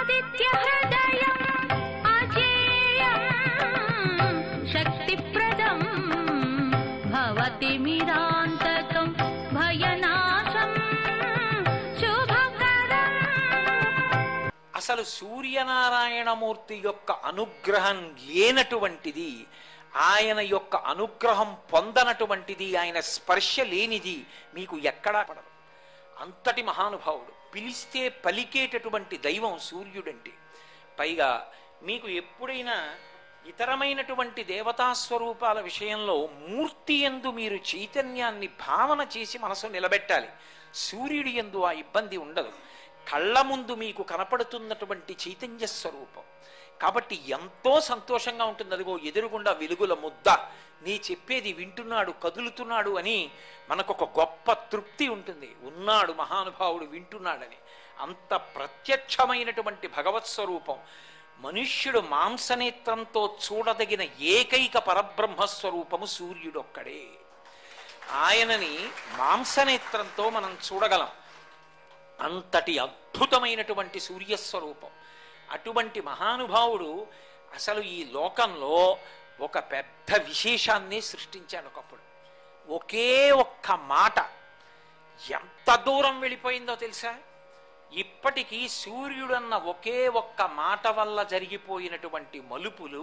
आदित्यहृदयम् अजेयम् शक्तिप्रदम् भवतिमिरान्तकम् भयनाशम् शुभकरम् అసలు సూర్యనారాయణమూర్తి యొక్క అనుగ్రహం లేనటువంటిది ఆయన యొక్క అనుగ్రహం పొందనటువంటిది ఆయన స్పర్శ లేనిది మీకు ఎక్కడా పడదు అంతటి మహానుభావుడు పిలిస్తే పలికేటటువంటి దైవం సూర్యుడంటే పైగా మీకు ఎప్పుడైనా ఇతరమైనటువంటి దేవతా స్వరూపాల విషయంలో మూర్తి ఎందు మీరు చైతన్యాన్ని భావన చేసి మనసు నిలబెట్టాలి సూర్యుడి ఎందు ఆ ఇబ్బంది ఉండదు కళ్ళ ముందు మీకు కనపడుతున్నటువంటి చైతన్య స్వరూపం కాబట్టి ఎంతో సంతోషంగా ఉంటుంది అదిగో ఎదురుగుండా వెలుగుల ముద్ద నీ చెప్పేది వింటున్నాడు కదులుతున్నాడు అని మనకొక గొప్ప తృప్తి ఉంటుంది ఉన్నాడు మహానుభావుడు వింటున్నాడని అంత ప్రత్యక్షమైనటువంటి భగవత్ స్వరూపం మనుష్యుడు మాంసనేత్రంతో చూడదగిన ఏకైక పరబ్రహ్మ స్వరూపము సూర్యుడొక్కడే ఆయనని మాంసనేత్రంతో మనం చూడగలం అంతటి అద్భుతమైనటువంటి సూర్యస్వరూపం అటువంటి మహానుభావుడు అసలు ఈ లోకంలో ఒక పెద్ద విశేషాన్ని సృష్టించాడు ఒకప్పుడు ఒకే ఒక్క మాట ఎంత దూరం వెళ్ళిపోయిందో తెలుసా ఇప్పటికీ సూర్యుడన్న ఒకే ఒక్క మాట వల్ల జరిగిపోయినటువంటి మలుపులు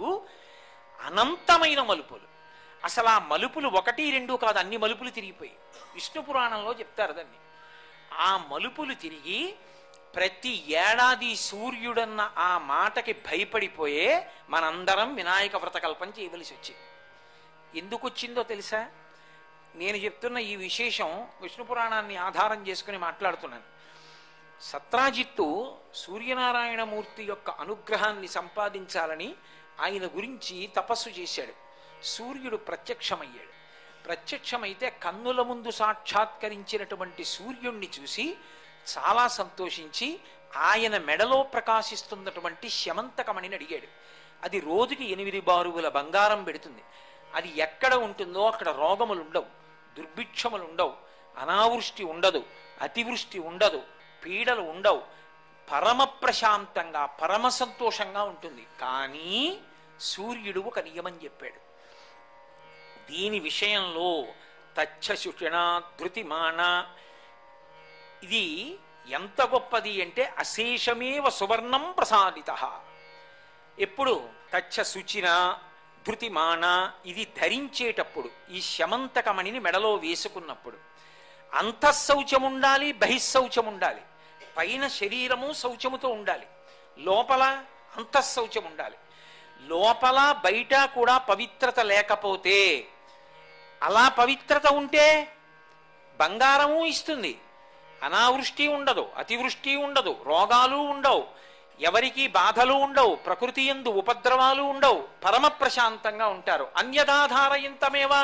అనంతమైన మలుపులు అసలు ఆ మలుపులు ఒకటి రెండు కాదు అన్ని మలుపులు తిరిగిపోయి విష్ణు పురాణంలో చెప్తారు దాన్ని ఆ మలుపులు తిరిగి ప్రతి ఏడాది సూర్యుడన్న ఆ మాటకి భయపడిపోయే మనందరం వినాయక వ్రతకల్పం చేయవలసి వచ్చింది ఎందుకు వచ్చిందో తెలుసా నేను చెప్తున్న ఈ విశేషం విష్ణు పురాణాన్ని ఆధారం చేసుకుని మాట్లాడుతున్నాను సత్రాజిత్తు సూర్యనారాయణమూర్తి యొక్క అనుగ్రహాన్ని సంపాదించాలని ఆయన గురించి తపస్సు చేశాడు సూర్యుడు ప్రత్యక్షమయ్యాడు ప్రత్యక్షమైతే కన్నుల ముందు సాక్షాత్కరించినటువంటి సూర్యుణ్ణి చూసి చాలా సంతోషించి ఆయన మెడలో ప్రకాశిస్తున్నటువంటి శమంతకమణిని అడిగాడు అది రోజుకి ఎనిమిది బారువుల బంగారం పెడుతుంది అది ఎక్కడ ఉంటుందో అక్కడ రోగములు ఉండవు దుర్భిక్షములు ఉండవు అనావృష్టి ఉండదు అతివృష్టి ఉండదు పీడలు ఉండవు పరమ ప్రశాంతంగా పరమ సంతోషంగా ఉంటుంది కానీ సూర్యుడు ఒక నియమం చెప్పాడు దీని విషయంలో తచ్చశుషణ ధృతిమాన ఇది ఎంత గొప్పది అంటే అశేషమేవ సువర్ణం ప్రసాదిత ఎప్పుడు తచ్చ శుచిన ధృతిమాన ఇది ధరించేటప్పుడు ఈ శమంతకమణిని మెడలో వేసుకున్నప్పుడు అంతఃశౌచం ఉండాలి బహిశౌచం ఉండాలి పైన శరీరము శౌచముతో ఉండాలి లోపల అంతఃశౌచం ఉండాలి లోపల బయట కూడా పవిత్రత లేకపోతే అలా పవిత్రత ఉంటే బంగారము ఇస్తుంది అనావృష్టి ఉండదు అతివృష్టి ఉండదు రోగాలు ఉండవు ఎవరికి బాధలు ఉండవు ప్రకృతి ఎందు ఉపద్రవాలు ఉండవు పరమ ప్రశాంతంగా ఉంటారు అన్యదాధారయంతమేవా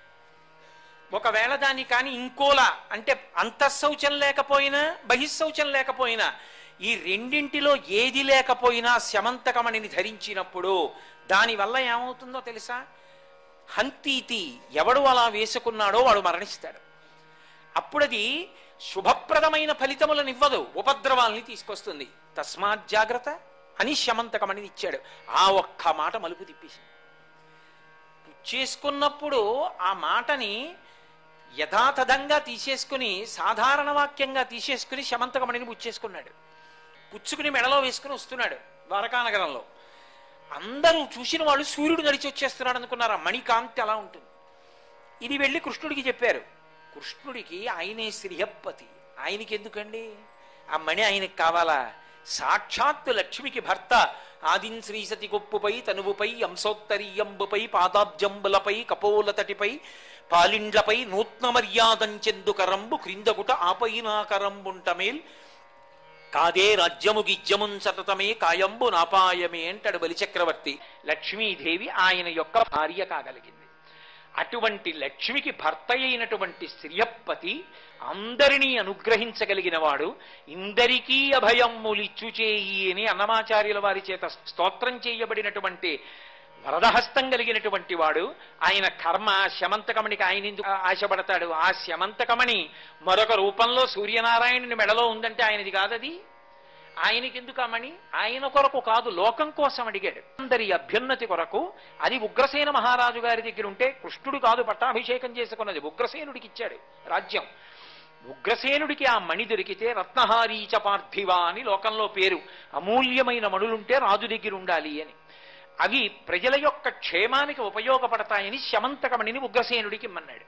ఒకవేళ దాన్ని కానీ ఇంకోలా అంటే అంతఃశౌచం లేకపోయినా బహిశౌచం లేకపోయినా ఈ రెండింటిలో ఏది లేకపోయినా శమంతకమణిని ధరించినప్పుడు దానివల్ల ఏమవుతుందో తెలుసా హంతీతి ఎవడు అలా వేసుకున్నాడో వాడు మరణిస్తాడు అప్పుడది శుభప్రదమైన ఫలితములను ఇవ్వదు ఉపద్రవాల్ని తీసుకొస్తుంది తస్మాత్ జాగ్రత్త అని శమంతకమణిని ఇచ్చాడు ఆ ఒక్క మాట మలుపు తిప్పేసింది చేసుకున్నప్పుడు ఆ మాటని యథాతథంగా తీసేసుకుని సాధారణ వాక్యంగా తీసేసుకుని శమంతకమణిని పుచ్చేసుకున్నాడు పుచ్చుకుని మెడలో వేసుకుని వస్తున్నాడు ద్వారకానగరంలో అందరూ చూసిన వాళ్ళు సూర్యుడు నడిచి వచ్చేస్తున్నాడు అనుకున్నారు ఆ మణికాంతి అలా ఉంటుంది ఇది వెళ్ళి కృష్ణుడికి చెప్పారు కృష్ణుడికి ఆయనే శ్రీహప్పతి ఆయనకి ఎందుకండి ఆ మణి ఆయనకి కావాలా సాక్షాత్తు లక్ష్మికి భర్త ఆదిన్ శ్రీసతి కొప్పుపై తనువుపై అంశోత్తరీయంబుపై పాదాబ్జంబులపై కపోలతటిపై పాలిండ్లపై నూత్న మర్యాదంచెందుకరంబు క్రిందగుట ఆపైనాకరంబుంటమేల్ కాదే రాజ్యము గిజ్యమున్ సతతమే కాయంబు నాపాయమే అంటాడు బలిచక్రవర్తి లక్ష్మీదేవి ఆయన యొక్క భార్య కాగలిగింది అటువంటి లక్ష్మికి భర్త అయినటువంటి శ్రీయప్పతి అందరినీ అనుగ్రహించగలిగిన వాడు ఇందరికీ అభయమ్ములిచ్చు చేయి అని అన్నమాచార్యుల వారి చేత స్తోత్రం చేయబడినటువంటి వరదహస్తం కలిగినటువంటి వాడు ఆయన కర్మ శమంతకమణికి ఆయన ఎందుకు ఆశపడతాడు ఆ శమంతకమణి మరొక రూపంలో సూర్యనారాయణుని మెడలో ఉందంటే ఆయనది కాదది ఆయనకి ఎందుకు ఆ మణి ఆయన కొరకు కాదు లోకం కోసం అడిగాడు అందరి అభ్యున్నతి కొరకు అది ఉగ్రసేన మహారాజు గారి దగ్గర ఉంటే కృష్ణుడు కాదు పట్టాభిషేకం చేసుకున్నది ఉగ్రసేనుడికి ఇచ్చాడు రాజ్యం ఉగ్రసేనుడికి ఆ మణి దొరికితే రత్నహారీచ పార్థివ అని లోకంలో పేరు అమూల్యమైన మణులుంటే రాజు దగ్గర ఉండాలి అని అవి ప్రజల యొక్క క్షేమానికి ఉపయోగపడతాయని శమంతకమణిని ఉగ్రసేనుడికి ఇమ్మన్నాడు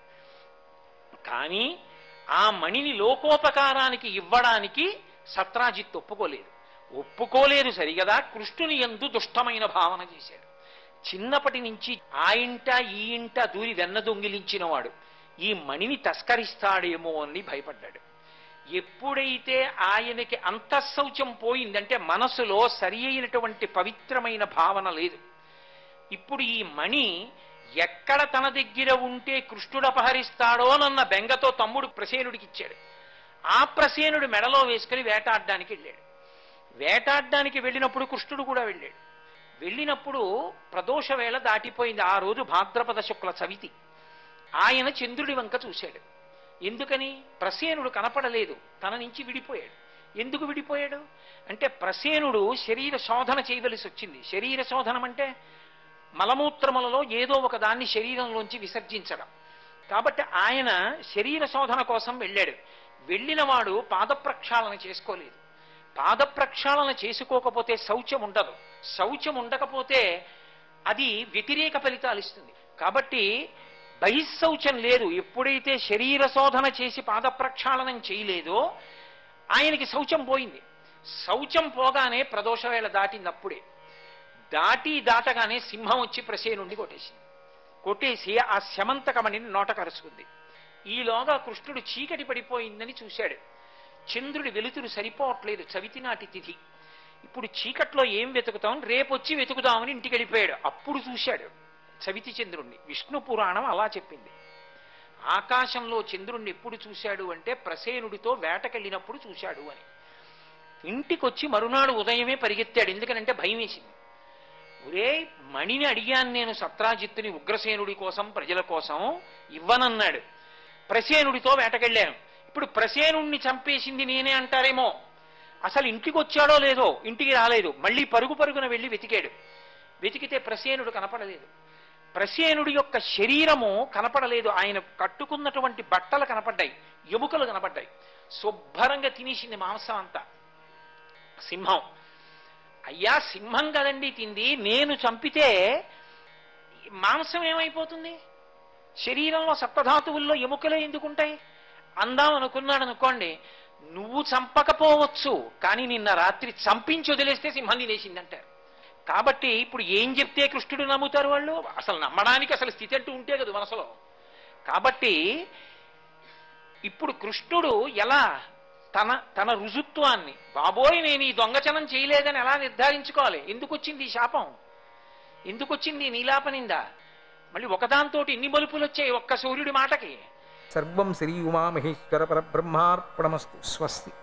కానీ ఆ మణిని లోకోపకారానికి ఇవ్వడానికి సత్రాజిత్ ఒప్పుకోలేదు ఒప్పుకోలేదు సరిగదా కృష్ణుని ఎందు దుష్టమైన భావన చేశాడు చిన్నప్పటి నుంచి ఆ ఇంట ఈ ఇంట దూరి వెన్న దొంగిలించిన వాడు ఈ మణిని తస్కరిస్తాడేమో అని భయపడ్డాడు ఎప్పుడైతే ఆయనకి అంతఃశౌచం పోయిందంటే మనసులో సరి అయినటువంటి పవిత్రమైన భావన లేదు ఇప్పుడు ఈ మణి ఎక్కడ తన దగ్గర ఉంటే కృష్ణుడు అపహరిస్తాడోనన్న బెంగతో తమ్ముడు ప్రసేనుడికి ఇచ్చాడు ఆ ప్రసేనుడు మెడలో వేసుకుని వేటాడడానికి వెళ్ళాడు వేటాడడానికి వెళ్ళినప్పుడు కృష్ణుడు కూడా వెళ్ళాడు వెళ్ళినప్పుడు ప్రదోష వేళ దాటిపోయింది ఆ రోజు భాద్రపద శుక్ల చవితి ఆయన చంద్రుడి వంక చూశాడు ఎందుకని ప్రసేనుడు కనపడలేదు తన నుంచి విడిపోయాడు ఎందుకు విడిపోయాడు అంటే ప్రసేనుడు శరీర శోధన చేయవలసి వచ్చింది శరీర శోధనం అంటే మలమూత్రములలో ఏదో ఒక దాన్ని శరీరంలోంచి విసర్జించడం కాబట్టి ఆయన శరీర శోధన కోసం వెళ్ళాడు వెళ్ళినవాడు పాద ప్రక్షాళన చేసుకోలేదు పాద ప్రక్షాళన చేసుకోకపోతే శౌచం ఉండదు శౌచం ఉండకపోతే అది వ్యతిరేక ఫలితాలు ఇస్తుంది కాబట్టి బహిశౌచం లేదు ఎప్పుడైతే శరీర శోధన చేసి పాద ప్రక్షాళనం చేయలేదో ఆయనకి శౌచం పోయింది శౌచం పోగానే ప్రదోష వేళ దాటింది అప్పుడే దాటి దాటగానే సింహం వచ్చి ప్రసేనుండి కొట్టేసింది కొట్టేసి ఆ శమంతకమణిని నోట కరుచుకుంది ఈలోగా కృష్ణుడు చీకటి పడిపోయిందని చూశాడు చంద్రుడి వెలుతురు సరిపోవట్లేదు చవితి నాటి తిథి ఇప్పుడు చీకట్లో ఏం వెతుకుతాం రేపొచ్చి వెతుకుదామని ఇంటికి వెళ్ళిపోయాడు అప్పుడు చూశాడు చవితి చంద్రుణ్ణి విష్ణు పురాణం అలా చెప్పింది ఆకాశంలో చంద్రుణ్ణి ఎప్పుడు చూశాడు అంటే ప్రసేనుడితో వేటకెళ్ళినప్పుడు చూశాడు అని ఇంటికొచ్చి మరునాడు ఉదయమే పరిగెత్తాడు ఎందుకనంటే భయం వేసింది ఒరే మణిని అడిగాను నేను సత్రాజిత్తుని ఉగ్రసేనుడి కోసం ప్రజల కోసం ఇవ్వనన్నాడు ప్రసేనుడితో వేటకెళ్ళాను ఇప్పుడు ప్రసేనుణ్ణి చంపేసింది నేనే అంటారేమో అసలు ఇంటికి వచ్చాడో లేదో ఇంటికి రాలేదు మళ్ళీ పరుగు పరుగున వెళ్ళి వెతికాడు వెతికితే ప్రసేనుడు కనపడలేదు ప్రసేనుడి యొక్క శరీరము కనపడలేదు ఆయన కట్టుకున్నటువంటి బట్టలు కనపడ్డాయి ఎముకలు కనపడ్డాయి శుభ్రంగా తినేసింది మాంసం అంతా సింహం అయ్యా సింహం కదండి తింది నేను చంపితే ఈ మాంసం ఏమైపోతుంది శరీరంలో సప్తధాతువుల్లో ఎముకలే ఎందుకుంటాయి అందాం అనుకున్నాడు అనుకోండి నువ్వు చంపకపోవచ్చు కానీ నిన్న రాత్రి చంపించి వదిలేస్తే సింహం తినేసిందంటారు కాబట్టి ఇప్పుడు ఏం చెప్తే కృష్ణుడు నమ్ముతారు వాళ్ళు అసలు నమ్మడానికి అసలు స్థితి అంటూ ఉంటే కదా మనసులో కాబట్టి ఇప్పుడు కృష్ణుడు ఎలా తన తన రుజుత్వాన్ని బాబోయ్ నేను ఈ దొంగచనం చేయలేదని ఎలా నిర్ధారించుకోవాలి ఎందుకు వచ్చింది ఈ శాపం ఎందుకు వచ్చింది ఈ నీలాపనిందా మళ్ళీ ఒకదాంతో ఇన్ని మలుపులు వచ్చాయి ఒక్క సూర్యుడి మాటకి సర్వం శ్రీ ఉమామహేశ్వర పరబ్రహ్మార్పణమస్తు స్వస్తి